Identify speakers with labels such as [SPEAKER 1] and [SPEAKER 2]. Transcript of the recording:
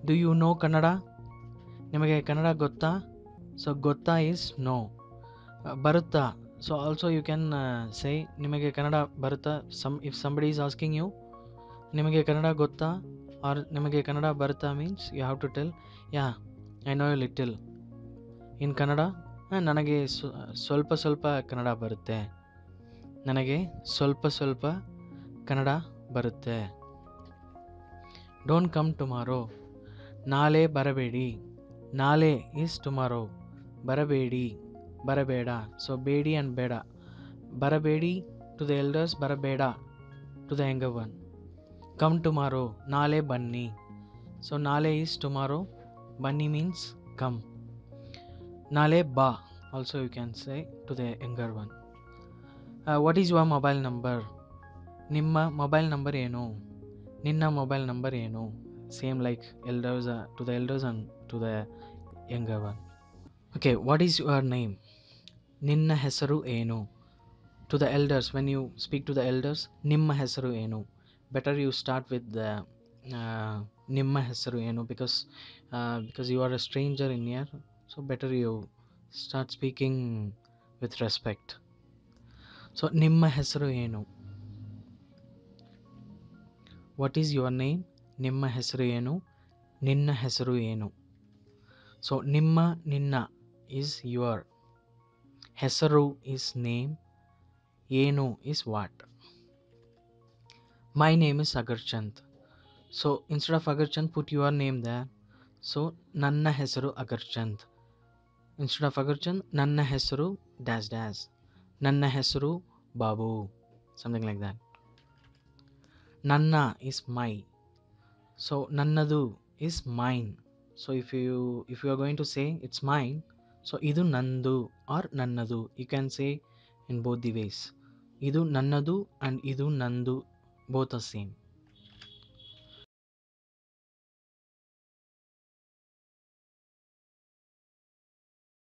[SPEAKER 1] do you know Kannada ನಿಮಗೆ ಕನ್ನಡ ಗೊತ್ತಾ so ಗೊತ್ತಾ ಈಸ್ ನೋ ಬರುತ್ತಾ so also you can say ನಿಮಗೆ ಕನ್ನಡ ಬರುತ್ತಾ some if somebody is asking you ನಿಮಗೆ ಕನ್ನಡ ಗೊತ್ತಾ ಆರ್ ನಿಮಗೆ ಕನ್ನಡ ಬರುತ್ತಾ means you have to tell yeah I know you little in Kannada "ಆ, ನನಗೆ ಸ್ವ- ಸ್ವಲ್ಪ ಸ್ವಲ್ಪ ಕನ್ನಡ ಬರುತ್ತೆ ನನಗೆ ಸ್ವಲ್ಪ ಸ್ವಲ್ಪ ಕನ್ನಡ ಬರುತ್ತೆ ಡೋಂಟ್ ಕಮ್ ಟುಮಾರೋ ನಾಳೆ ಬರಬೇಡಿ ನಾಳೆ ಈಸ್ ಟುಮಾರೋ ಬರಬೇಡಿ ಬರಬೇಡ ಸೊ ಬೇಡಿ ಆ್ಯಂಡ್ ಬೇಡ ಬರಬೇಡಿ ಟು ದ ಎಲ್ಡರ್ಸ್ ಬರಬೇಡ to the younger one come tomorrow ನಾಳೆ ಬನ್ನಿ ಸೊ ನಾಳೆ ಈಸ್ ಟುಮಾರೋ ಬನ್ನಿ ಮೀನ್ಸ್ ಕಮ್ ನಾಳೆ ಬಾ also you can say to the younger one what is your mobile number ನಿಮ್ಮ ಮೊಬೈಲ್ ನಂಬರ್ ಏನು ನಿನ್ನ ಮೊಬೈಲ್ ನಂಬರ್ ಏನು same like elders to the elders and to the younger one okay what is your name ನಿನ್ನ ಹೆಸರು ಏನು to the elders when you speak to the elders ನಿಮ್ಮ ಹೆಸರು ಏನು better you start with the ನಿಮ್ಮ ಹೆಸರು ಏನು because because you are a stranger in here so better you start speaking with respect so ನಿಮ್ಮ ಹೆಸರು ಏನು ವಾಟ್ ಈಸ್ ಯುವರ್ ನೇಮ್ ನಿಮ್ಮ ಹೆಸರು ಏನು ನಿನ್ನ ಹೆಸರು ಏನು ಸೊ ನಿಮ್ಮ ನಿನ್ನ ಈಸ್ ಯುವರ್ ಹೆಸರು ಈಸ್ ನೇಮ್ ಏನು is what my name is Agarchand so instead of Agarchand put your name the so ನನ್ನ ಹೆಸರು ಅಗರ್ಚಂದ್ ಇನ್ಸ್ಟೆಡ್ ಆಫ್ ಅಗರ್ಚಂದ್ ನನ್ನ ಹೆಸರು ಡ್ಯಾಶ್ ಡ್ಯಾಶ್ ನನ್ನ ಹೆಸರು ಬಾಬು ಸಮಥಿಂಗ್ ಲೈಕ್ ದ್ಯಾಟ್ ನನ್ನ ಇಸ್ ಮೈ ಸೊ ನನ್ನದು is mine so if you if you are going to say it's mine so ಇದು ನಂದು ಆರ್ ನನ್ನದು you can say in both the ways ಇದು ನನ್ನದು ಆ್ಯಂಡ್ ಇದು ನಂದು ಬೋತ್ ಆರ್ ಸೇಮ್